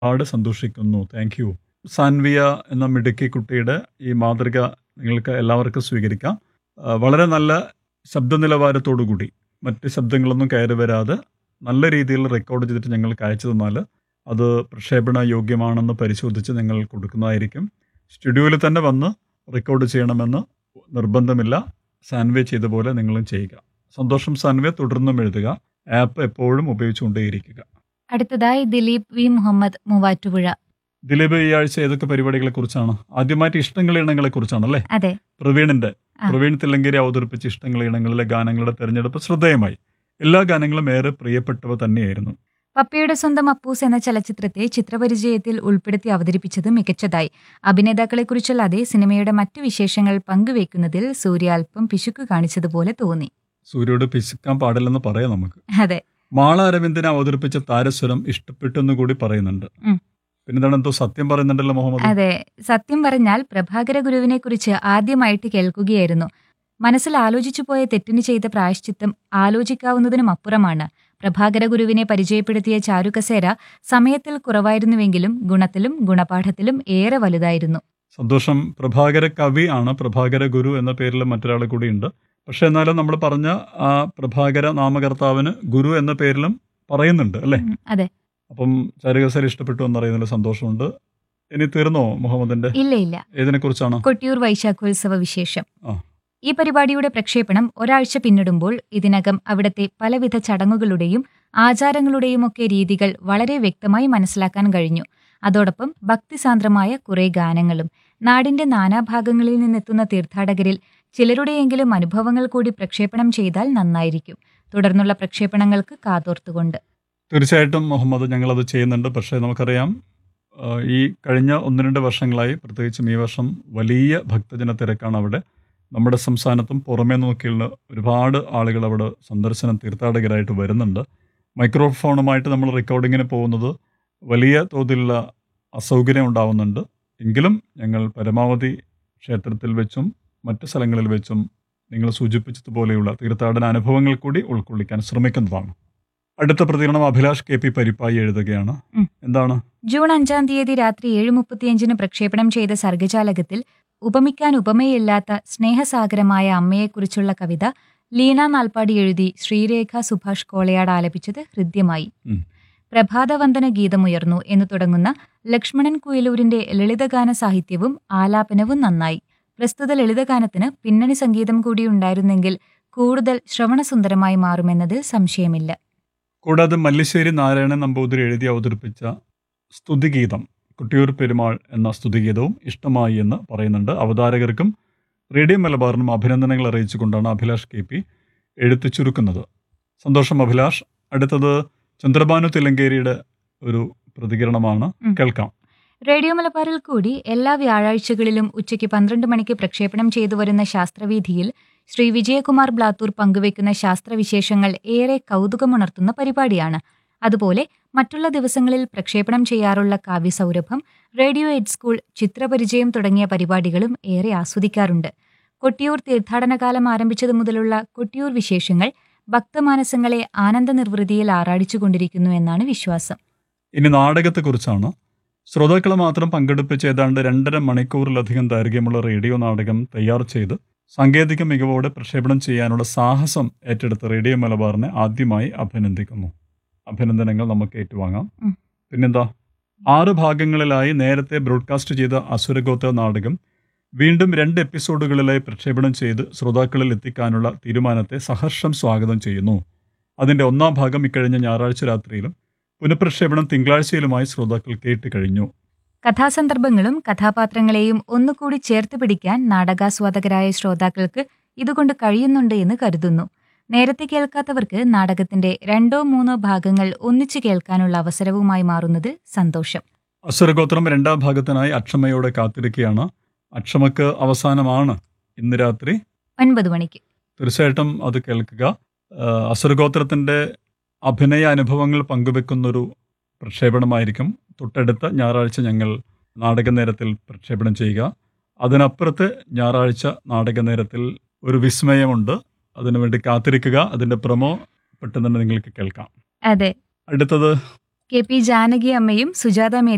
ഒരുപാട് സന്തോഷിക്കുന്നു thank you Sanvia എന്ന മിടുക്കി കുട്ടിയുടെ ഈ മാതൃക നിങ്ങൾക്ക് എല്ലാവർക്കും സ്വീകരിക്കാം ആ, വളരെ നല്ല ശബ്ദ നിലവാരത്തോടു കൂടി മറ്റ് ശബ്ദങ്ങളൊന്നും കയറി വരാതെ നല്ല രീതിയിൽ റെക്കോർഡ് ചെയ്തിട്ട് ഞങ്ങൾക്ക് അയച്ചു തന്നാൽ അത് പ്രക്ഷേപണ യോഗ്യമാണെന്ന് പരിശോധിച്ച് ഞങ്ങൾ കൊടുക്കുന്നതായിരിക്കും സ്റ്റുഡിയോയിൽ തന്നെ വന്ന് റെക്കോർഡ് ചെയ്യണമെന്ന് നിർബന്ധമില്ല സാൻവേ ചെയ്ത പോലെ നിങ്ങളും ചെയ്യുക സന്തോഷം സാൻവേ തുടർന്നും എഴുതുക ആപ്പ് എപ്പോഴും ഉപയോഗിച്ചുകൊണ്ടേയിരിക്കുക അടുത്തതായി ദിലീപ് വി മുഹമ്മദ് മൂവാറ്റുപുഴ ദിലീപ് ഈ ആഴ്ച ഏതൊക്കെ പരിപാടികളെ കുറിച്ചാണ് ആദ്യമായിട്ട് ഇഷ്ടങ്ങൾ ഇണങ്ങളെ കുറിച്ചാണല്ലേ അതെ പ്രവീണിന്റെ ആ. പ്രവീൺ തില്ലങ്കേരി അവതരിപ്പിച്ച ഇഷ്ടങ്ങൾ ഇണങ്ങളിലെ ഗാനങ്ങളുടെ തെരഞ്ഞെടുപ്പ് ശ്രദ്ധേയമായി എല്ലാ ഗാനങ്ങളും ഏറെ പ്രിയപ്പെട്ടവ തന്നെയായിരുന്നു പപ്പയുടെ സ്വന്തം അപ്പൂസ് എന്ന ചലച്ചിത്രത്തെ ചിത്രപരിചയത്തിൽ ഉൾപ്പെടുത്തി അവതരിപ്പിച്ചത് മികച്ചതായി അഭിനേതാക്കളെക്കുറിച്ചല്ലാതെ സിനിമയുടെ മറ്റു വിശേഷങ്ങൾ പങ്കുവെക്കുന്നതിൽ സൂര്യ അല്പം പിശുക്ക് കാണിച്ചതുപോലെ തോന്നി സൂര്യോട് പിശുക്കാൻ പാടില്ലെന്ന് പറയാം നമുക്ക് അതെ മാള അരവിന്ദനെ അവതരിപ്പിച്ച താരസ്വരം ഇഷ്ടപ്പെട്ടെന്ന് കൂടി പറയുന്നുണ്ട് ഉം. പിന്നെന്താണ് എന്തോ സത്യം പറയുന്നുണ്ടല്ലോ മുഹമ്മദ് അതെ സത്യം പറഞ്ഞാൽ പ്രഭാകര ഗുരുവിനെ കുറിച്ച് ആദ്യമായിട്ട് കേൾക്കുകയായിരുന്നു മനസ്സിൽ ആലോചിച്ചു പോയ തെറ്റിന് ചെയ്ത പ്രായശ്ചിത്തം ആലോചിക്കാവുന്നതിനും അപ്പുറമാണ് പ്രഭാകര ഗുരുവിനെ പരിചയപ്പെടുത്തിയ ചാരുകസേര സമയത്തിൽ കുറവായിരുന്നുവെങ്കിലും ഗുണത്തിലും ഗുണപാഠത്തിലും ഏറെ വലുതായിരുന്നു സന്തോഷം പ്രഭാകര കവി ആണ് പ്രഭാകര ഗുരു എന്ന പേരിൽ മറ്റൊരാൾ കൂടിയുണ്ട് പക്ഷെ എന്നാലും നമ്മൾ പറഞ്ഞ ആ പ്രഭാകര നാമകർത്താവിന് ഗുരു എന്ന പേരിലും പറയുന്നുണ്ട് അല്ലേ ഉം, അതെ അപ്പം ചാരുകസേര ഇഷ്ടപ്പെട്ടു എന്നറിയുന്നതിൽ സന്തോഷമുണ്ട് ഇനി തീർന്നോ മുഹമ്മദിന്റെ ഇല്ല ഇല്ല ഏതിനെ കുറിച്ചാണ് കൊട്ടിയൂർ വൈശാഖോത്സവ വിശേഷം ആ. ഈ പരിപാടിയുടെ പ്രക്ഷേപണം ഒരാഴ്ച പിന്നിടുമ്പോൾ ഇതിനകം അവിടുത്തെ പലവിധ ചടങ്ങുകളുടെയും ആചാരങ്ങളുടെയും ഒക്കെ രീതികൾ വളരെ വ്യക്തമായി മനസ്സിലാക്കാൻ കഴിഞ്ഞു അതോടൊപ്പം ഭക്തിസാന്ദ്രമായ കുറെ ഗാനങ്ങളും നാടിന്റെ നാനാഭാഗങ്ങളിൽ നിന്നെത്തുന്ന തീർത്ഥാടകരിൽ ചിലരുടെയെങ്കിലും അനുഭവങ്ങൾ കൂടി പ്രക്ഷേപണം ചെയ്താൽ നന്നായിരിക്കും തുടർന്നുള്ള പ്രക്ഷേപണങ്ങൾക്ക് കാതോർത്തുകൊണ്ട് തീർച്ചയായിട്ടും മുഹമ്മദ് ഞങ്ങളത് ചെയ്യുന്നുണ്ട് പക്ഷേ നമുക്കറിയാം ആ, ഈ കഴിഞ്ഞ ഒന്ന് രണ്ട് വർഷങ്ങളായി പ്രത്യേകിച്ചും ഈ വർഷം വലിയ ഭക്തജന തിരക്കാണ് അവിടെ നമ്മുടെ സംസ്ഥാനത്തും പുറമേ നോക്കിയുള്ള ഒരുപാട് ആളുകൾ അവിടെ സന്ദർശനം തീർത്ഥാടകരായിട്ട് വരുന്നുണ്ട് മൈക്രോഫോണുമായിട്ട് നമ്മൾ റെക്കോർഡിങ്ങിന് പോകുന്നത് വലിയ തോതിലുള്ള അസൗകര്യം ഉണ്ടാവുന്നുണ്ട് എങ്കിലും ഞങ്ങൾ പരമാവധി ക്ഷേത്രത്തിൽ വെച്ചും മറ്റ് സ്ഥലങ്ങളിൽ വെച്ചും നിങ്ങൾ സൂചിപ്പിച്ചതുപോലെയുള്ള തീർത്ഥാടന അനുഭവങ്ങൾ കൂടി ഉൾക്കൊള്ളിക്കാൻ ശ്രമിക്കുന്നതാണ് അടുത്ത പ്രതികരണം അഭിലാഷ് കെ പി പരിപ്പായി എഴുതുകയാണ് ഉം. എന്താണ് ജൂൺ അഞ്ചാം തീയതി രാത്രി ഏഴ് മുപ്പത്തിയഞ്ചിന് പ്രക്ഷേപണം ചെയ്ത സർഗജാലകത്തിൽ ഉപമിക്കാൻ ഉപമയില്ലാത്ത സ്നേഹസാഗരമായ അമ്മയെക്കുറിച്ചുള്ള കവിത ലീന നാൽപ്പാടി എഴുതി ശ്രീരേഖ സുഭാഷ് കോളയാട് ആലപിച്ചത് ഹൃദ്യമായി ഉം. പ്രഭാതവന്ദന ഗീതമുയർന്നു എന്ന് തുടങ്ങുന്ന ലക്ഷ്മണൻ കുയിലൂരിന്റെ ലളിതഗാന സാഹിത്യവും ആലാപനവും നന്നായി പ്രസ്തുത ലളിതഗാനത്തിന് പിന്നണി സംഗീതം കൂടി ഉണ്ടായിരുന്നെങ്കിൽ കൂടുതൽ ശ്രവണസുന്ദരമായി മാറുമെന്നതിൽ സംശയമില്ല കൂടാതെ മല്ലിശ്ശേരി നാരായണൻ നമ്പൂതിരി എഴുതി അവതരിപ്പിച്ച സ്തുതിഗീതം കുട്ടിയൂർ പെരുമാൾ എന്ന സ്തുതിഗീതവും ഇഷ്ടമായി എന്ന് പറയുന്നുണ്ട് അവതാരകർക്കും റേഡിയോ മലബാറിനും അഭിനന്ദനങ്ങൾ അറിയിച്ചുകൊണ്ടാണ് അഭിലാഷ് കെ പി എഴുത്ത് ചുരുക്കുന്നത് സന്തോഷം അഭിലാഷ് അടുത്തത് ചന്ദ്രബാനു തിലങ്കേരിയുടെ ഒരു പ്രതികരണമാണ് ഉം. കേൾക്കാം റേഡിയോ മലബാറിൽ കൂടി എല്ലാ വ്യാഴാഴ്ചകളിലും ഉച്ചയ്ക്ക് പന്ത്രണ്ട് മണിക്ക് പ്രക്ഷേപണം ചെയ്തു വരുന്ന ശാസ്ത്രവീഥിയിൽ ശ്രീ വിജയകുമാർ ബ്ലാത്തൂർ പങ്കുവയ്ക്കുന്ന ശാസ്ത്രവിശേഷങ്ങൾ ഏറെ കൗതുകമുണർത്തുന്ന പരിപാടിയാണ് അതുപോലെ മറ്റുള്ള ദിവസങ്ങളിൽ പ്രക്ഷേപണം ചെയ്യാറുള്ള കാവ്യസൗരഭം റേഡിയോ എഡ് സ്കൂൾ ചിത്രപരിചയം തുടങ്ങിയ പരിപാടികളും ഏറെ ആസ്വദിക്കാറുണ്ട് കൊട്ടിയൂർ തീർത്ഥാടനകാലം ആരംഭിച്ചതു മുതലുള്ള കൊട്ടിയൂർ വിശേഷങ്ങൾ ഭക്തമാനസങ്ങളെ ആനന്ദ നിർവൃതിയിൽ ആറാടിച്ചുകൊണ്ടിരിക്കുന്നു എന്നാണ് വിശ്വാസം ഇനി നാടകത്തെക്കുറിച്ചാണ് ശ്രോതാക്കളെ മാത്രം പങ്കെടുപ്പിച്ച് ഏതാണ്ട് രണ്ടര മണിക്കൂറിലധികം ദൈർഘ്യമുള്ള റേഡിയോ നാടകം തയ്യാർ ചെയ്ത് സാങ്കേതിക മികവോടെ പ്രക്ഷേപണം ചെയ്യാനുള്ള സാഹസം ഏറ്റെടുത്ത റേഡിയോ മലബാറിനെ ആദ്യമായി അഭിനന്ദിക്കുന്നു അഭിനന്ദനങ്ങൾ നമുക്ക് ഏറ്റുവാങ്ങാം ഉം. പിന്നെന്താ ആറ് ഭാഗങ്ങളിലായി നേരത്തെ ബ്രോഡ്കാസ്റ്റ് ചെയ്ത അസുരഗോത്ര നാടകം വീണ്ടും രണ്ട് എപ്പിസോഡുകളിലായി പ്രക്ഷേപണം ചെയ്ത് ശ്രോതാക്കളിൽ എത്തിക്കാനുള്ള തീരുമാനത്തെ സഹർഷം സ്വാഗതം ചെയ്യുന്നു അതിന്റെ ഒന്നാം ഭാഗം ഇക്കഴിഞ്ഞ ഞായറാഴ്ച രാത്രിയിലും പുനഃപ്രക്ഷേപണം തിങ്കളാഴ്ചയിലുമായി ശ്രോതാക്കൾ കേട്ട് കഴിഞ്ഞു കഥാസന്ദർഭങ്ങളും കഥാപാത്രങ്ങളെയും ഒന്നുകൂടി ചേർത്ത് പിടിക്കാൻ നാടകാസ്വാദകരായ ശ്രോതാക്കൾക്ക് ഇതുകൊണ്ട് കഴിയുന്നുണ്ട് എന്ന് കരുതുന്നു നേരത്തെ കേൾക്കാത്തവർക്ക് നാടകത്തിന്റെ രണ്ടോ മൂന്നോ ഭാഗങ്ങൾ ഒന്നിച്ചു കേൾക്കാനുള്ള അവസരവുമായി മാറുന്നത് സന്തോഷം അസുരഗോത്രം രണ്ടാം ഭാഗത്തിനായി അക്ഷമയോടെ കാത്തിരിക്കുകയാണ് അക്ഷമക്ക് അവസാനമാണ് ഇന്ന് രാത്രി ഒൻപത് മണിക്ക് തീർച്ചയായിട്ടും അത് കേൾക്കുക ആ, അസുരഗോത്രത്തിന്റെ അഭിനയ അനുഭവങ്ങൾ പങ്കുവെക്കുന്നൊരു പ്രക്ഷേപണമായിരിക്കും തൊട്ടടുത്ത ഞായറാഴ്ച ഞങ്ങൾ നാടക നേരത്തിൽ പ്രക്ഷേപണം ചെയ്യുക അതിനപ്പുറത്ത് ഞായറാഴ്ച നാടക നേരത്തിൽ ഒരു വിസ്മയമുണ്ട് അതിനുവേണ്ടി കാത്തിരിക്കുക അതിന്റെ പ്രൊമോ പെട്ടെന്ന് തന്നെ നിങ്ങൾക്ക് കേൾക്കാം അതെ അടുത്തത് കെ പി ജാനകി അമ്മയും സുജാത